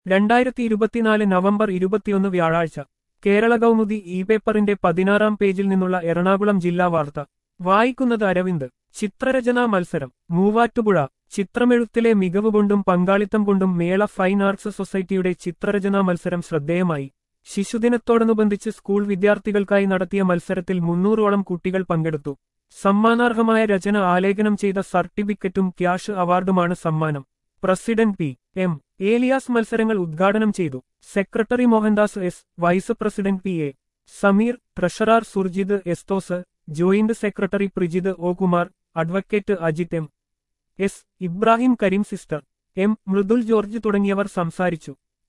രണ്ടായിരത്തി ഇരുപത്തിനാല് നവംബർ ഇരുപത്തിയൊന്ന് വ്യാഴാഴ്ച കേരള കൗമുദി ഇ പേപ്പറിന്റെ പതിനാറാം പേജിൽ നിന്നുള്ള എറണാകുളം ജില്ലാ വാർത്ത വായിക്കുന്നത് അരവിന്ദ് ചിത്രരചനാ മത്സരം മൂവാറ്റുപുഴ ചിത്രമെഴുത്തിലെ മികവ് കൊണ്ടും പങ്കാളിത്തം കൊണ്ടും മേള ഫൈൻ ആർട്സ് സൊസൈറ്റിയുടെ ചിത്രരചനാ മത്സരം ശ്രദ്ധേയമായി ശിശുദിനത്തോടനുബന്ധിച്ച് സ്കൂൾ വിദ്യാർത്ഥികൾക്കായി നടത്തിയ മത്സരത്തിൽ മുന്നൂറോളം കുട്ടികൾ പങ്കെടുത്തു സമ്മാനാർഹമായ രചന ആലേഖനം ചെയ്ത സർട്ടിഫിക്കറ്റും ക്യാഷ് അവാർഡുമാണ് സമ്മാനം പ്രസിഡന്റ് പി എം ഏലിയാസ് മത്സരങ്ങൾ ഉദ്ഘാടനം ചെയ്തു secretary Mohandas S vice president P A Sameer treasurer Surjith Esthos joint secretary Prijith O Kumar advocate Ajith M S Ibrahim Kareem sister M Mridul George തുടങ്ങിയവർ സംസാരിച്ചു